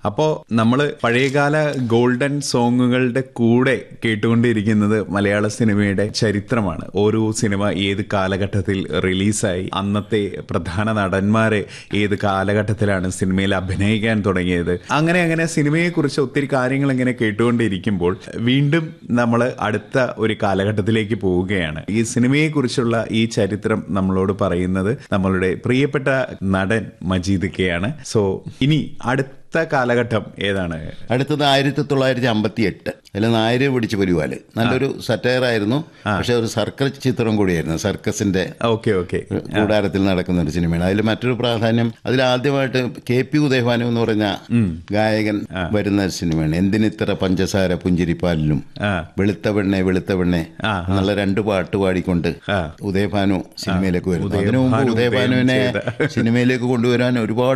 അപ്പോൾ നമ്മൾ പഴയകാല ഗോൾഡൻ സോങ്ങുകളുടെ കൂടെ കേട്ടുകൊണ്ടിരിക്കുന്നത് മലയാള സിനിമയുടെ ചരിത്രമാണ് ഓരോ സിനിമ ഏത് കാലഘട്ടത്തിൽ റിലീസായി അന്നത്തെ പ്രധാന നടന്മാരെ ഏത് കാലഘട്ടത്തിലാണ് സിനിമയിൽ അഭിനയിക്കാൻ തുടങ്ങിയത് അങ്ങനെ അങ്ങനെ സിനിമയെക്കുറിച്ച് ഒത്തിരി കാര്യങ്ങൾ ഇങ്ങനെ കേട്ടുകൊണ്ടിരിക്കുമ്പോൾ വീണ്ടും നമ്മൾ അടുത്ത ഒരു കാലഘട്ടത്തിലേക്ക് പോവുകയാണ് ഈ സിനിമയെക്കുറിച്ചുള്ള ഈ ചരിത്രം നമ്മളോട് പറയുന്നത് നമ്മളുടെ പ്രിയപ്പെട്ട നടൻ മജീദ് കെയാണ് സോ ഇനി അടുത്ത കാലഘട്ടം ഏതാണ് അടുത്തത് ആയിരത്തി തൊള്ളായിരത്തി അമ്പത്തി എട്ട് അതിൽ നായര് പിടിച്ച് പരിപാല് നല്ലൊരു സറ്റയർ ആയിരുന്നു പക്ഷെ ഒരു സർക്കസ് ചിത്രം കൂടിയായിരുന്നു സർക്കസിന്റെ ഓക്കെ ഓക്കെ കൂടാരത്തിൽ നടക്കുന്ന ഒരു സിനിമയാണ് അതിൽ മറ്റൊരു പ്രാധാന്യം അതിൽ ആദ്യമായിട്ട് കെ പി ഉദയഭാനു എന്ന് പറഞ്ഞ ഗായകൻ വരുന്ന ഒരു സിനിമയാണ് എന്തിനിത്ര പഞ്ചസാര പുഞ്ചിരിപ്പാലിലും ആ. വെളുത്ത പെണ്ണെ വെളുത്ത പെണ്ണെ ആ, എന്നുള്ള രണ്ട് പാട്ട് പാടിക്കൊണ്ട് ആ. ഉദയഭാനു സിനിമയിലേക്ക് വരുന്നു അതിനു മുമ്പ് ഉദയഭാനു ഉദയഭാനുവിനെ ഉദയം സിനിമയിലേക്ക് കൊണ്ടുവരാൻ ഒരുപാട്